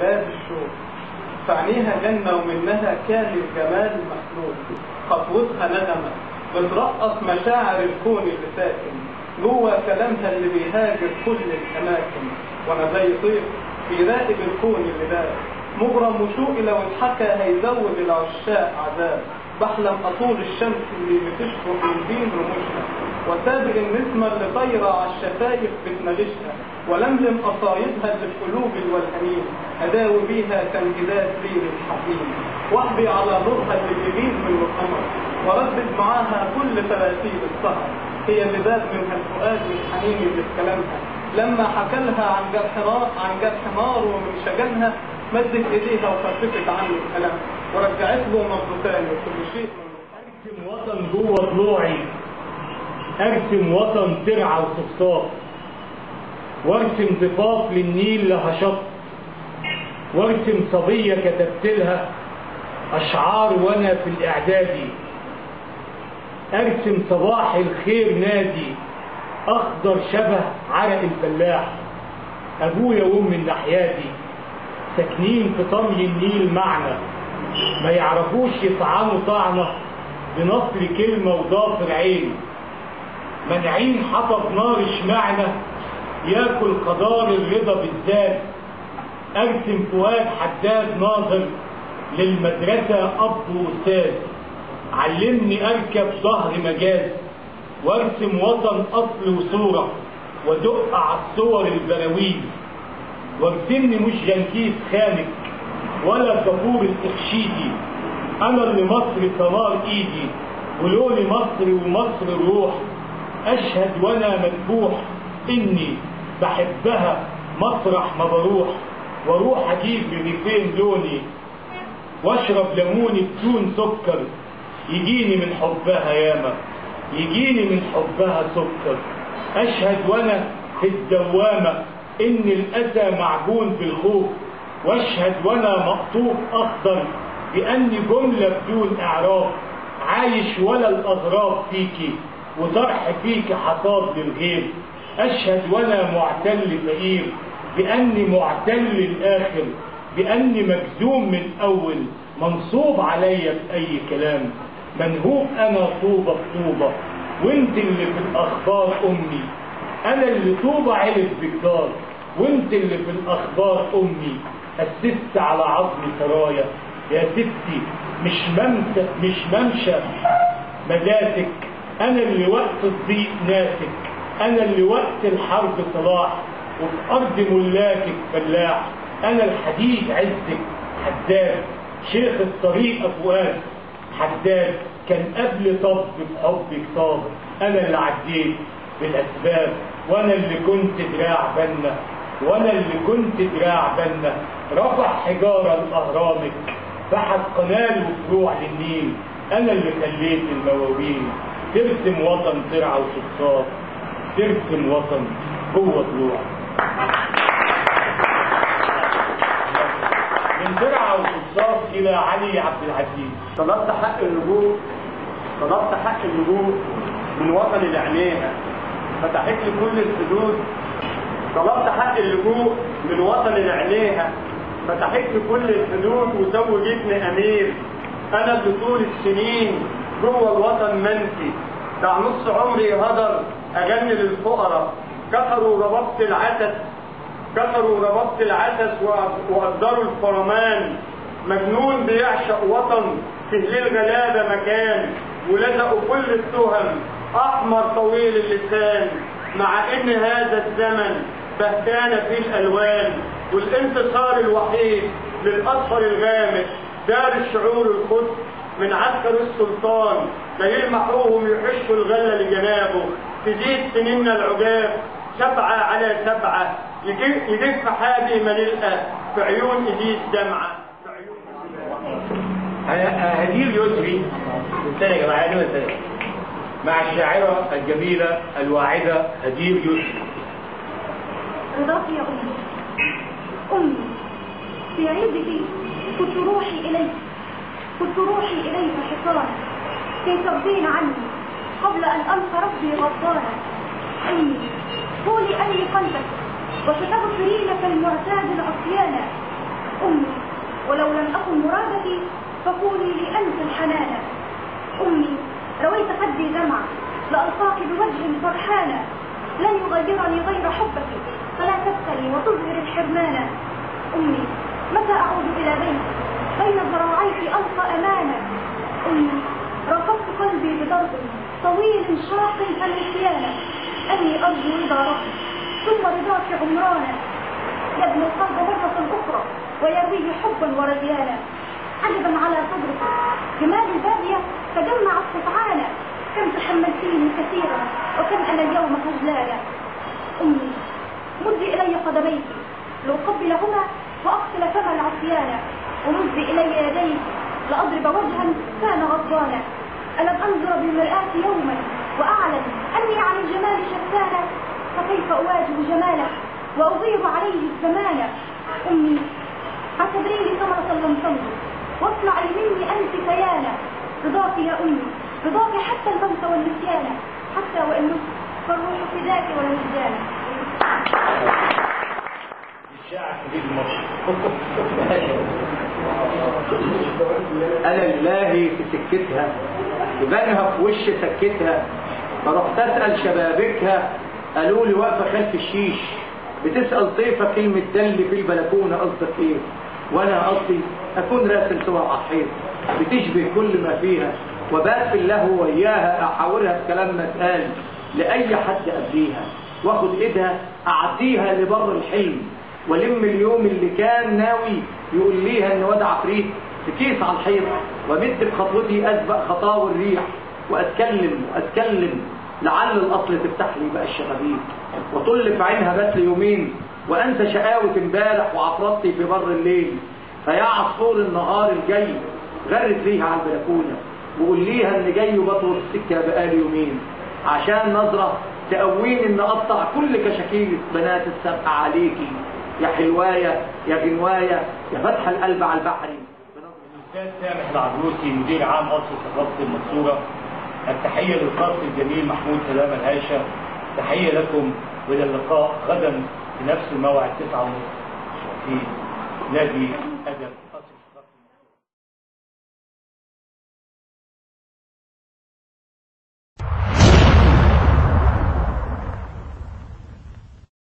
بلاد الشوق فعنيها جنة ومنها كان الجمال مخلوق خطوتها نغمة بترقص مشاعر الكون اللي ساكن جوه كلامها اللي بيهاجر كل الأماكن وأنا زي طير بيراقب الكون اللي دار مغرم وشوقي لو اتحكى هيزود العشاق عذاب بحلم أطول الشمس اللي بتشفق من دين رموشها وسابق النسمة اللي طايرة على الشفايف بتناغشها ولملم قصايدها اللي في قلوب الولهانين أداوي بيها تمجيدات ليل الحكيم واحبي على نورها اللي بيغيب من القمر وردد معاها كل تراتيب السهر هي اللي ذات منها الفؤاد والحنين اللي في كلامها لما حكى لها عن جرح نار عن جرح نار ومن شجنها مدت ايديها وخففت عنه الكلام ورجعت له نبضتان وكل شيء ارسم وطن جوه ضلوعي ارسم وطن ترعى وصفصاف وارسم ضفاف للنيل لها شط وارسم صبية كتبت لها اشعار وانا في الاعدادي ارسم صباح الخير نادي اخضر شبه عرق الفلاح ابويا وامي النحيادي ساكنين في طمي النيل معنا ما يعرفوش يطعنوا طعنة بنصر كلمة وضافر عين منعين حطب نار اشمعنا ياكل قدار الرضا بالذات ارسم فؤاد حداد ناظر للمدرسة اب واستاذ علمني اركب ظهر مجاز وارسم وطن اصل وصورة ودق على الصور البراويز وارسمني مش جنكيز خانك ولا كفور الاخشيدي انا اللي مصر ثمار ايدي ولوني مصر ومصر الروح اشهد وانا مذبوح اني بحبها مسرح ما بروح واروح اجيب رغيفين لوني واشرب ليموني بدون سكر يجيني من حبها ياما يجيني من حبها سكر اشهد وانا في الدوامة ان الاسى معجون في الخوف واشهد وانا مقطوف اخضر باني جملة بدون اعراف عايش ولا الاغراب فيكي وطرح فيك حصاد للغير اشهد وانا معتل فقير باني معتل الاخر باني مجزوم من اول منصوب عليا باي كلام منهوب انا طوبة بطوبة وانت اللي في الاخبار امي انا اللي طوبة علف بجدار وانت اللي في الاخبار امي اسست على عظم سرايا يا ستي مش ممسك مش ممشى مداتك انا اللي وقت الضيق ناسك انا اللي وقت الحرب صلاح وفي ارض ملاكك فلاح انا الحديد عزك حداد شيخ الطريق فؤاد حداد كان قبل طب بحبك صابر انا اللي عديت بالاسباب وانا اللي كنت دراع بنا وانا اللي كنت دراع بنا رفع حجارة لاهرامك بحث قنال وفروع للنيل انا اللي خليت المواويل ترسم وطن ترعى وصفصاف ترسم وطن جوه ضلوعك من ترعى وصفصاف الى علي عبد العزيز طلبت حق اللجوء طلبت حق اللجوء من وطن اللي عينيها فتحت لي كل الحدود طلبت حق اللجوء من وطن اللي عينيها فتحت لي كل الحدود وزوجتني امير انا اللي طول السنين جوه الوطن منسي بتاع نص عمري هدر اغني للفقراء كسروا ربابة العسس كسروا ربابة العسس وقدروا الفرمان مجنون بيعشق وطن في هليل غلابة مكان ولزقوا كل التهم احمر طويل اللسان مع ان هذا الزمن بهتان فيه الالوان والانتصار الوحيد للاصفر الغامق دار الشعور القدس من عسكر السلطان لا يلمحوهم يحشوا الغلة لجنابه تزيد سنيننا العجاب سبعة على سبعة يدف حادي ما نلقى في عيون إديس دمعة هدير يسري استنى يا جماعه ايوه استنى مع الشاعره الجميله الواعده هدير يسري رضاك يا أمي أمي في عيدك كنت روحي إليك كنت روحي إليك حصانا كي ترضين عني قبل أن ألقى ربي غضبانا أمي قولي أني قلبك وستغفرين كالمعتاد العصيانا أمي ولو لم أكن مرادتي فقولي لي أنت الحنانة أمي رويت خدي دمعة لألقاك بوجه فرحانة لن يغيرني غير حبك فلا تبتلي وتظهر الحرمان أمي متى أعود إلى بيتي بين ذراعيك ألقى أمانة أمي رافقت قلبي بضرب طويل شاق فالنسيان أني أرجو رضا ربي ثم رضاك عمرانا يبني القلب مرة أخرى ويرويه حبا ورضيانا عجبا على صدرك جمال البادية تجمعت قطعانا كم تحملتيني كثيرا وكم أنا اليوم خجلانا أمي مدي إلي قدميك لأقبلهما وأقتل فم العصيان ومدي إلي يديك لأضرب وجها كان غضبانا ألم أنظر بالمرآة يوما وأعلم أني عن الجمال شتانا فكيف أواجه جماله وأضيب عليه الزمان أمي اعتبريني ثمرة لم تنظر واصنعي مني أنت كيانا رضاك يا أمي رضاك حتى الموت والنسيان حتى وإن مت فالروح فداك ولا نسيان الشاعر حبيب مصر انا لله في سكتها يبانها في وش سكتها فرحت اسال شبابكها قالوا لي واقفه خلف الشيش بتسال طيفه كلمه دل في البلكونه قصدك ايه وانا قصدي اكون راسم صور على الحيط بتشبه كل ما فيها وبات في الله وياها احاورها بكلام ما اتقال لاي حد قبليها واخد ايدها اعديها لبر الحلم ولم اليوم اللي كان ناوي يقول ليها ان واد عفريت في كيس على الحيط ومد بخطوتي اسبق خطاوي الريح واتكلم واتكلم لعل الاصل تفتح لي بقى الشبابيك وطل في عينها بس يومين وانسى شقاوة امبارح وعفرتي في بر الليل فيا عصفور النهار الجاي غرد ليها على البلكونه وقول ليها ان جاي وبطور السكه بقالي يومين عشان نظره تقويني ان اقطع كل كشاكيل بنات السبع عليكي يا حلوايه يا جنوايه يا فتح القلب على البحر الأستاذ سامح العبروسي مدير عام قصر ثقافة المنصورة التحية للقصر الجميل محمود سلام الهاشة تحية لكم وإلى اللقاء غدا في نفس الموعد 9:30 في نادي أدب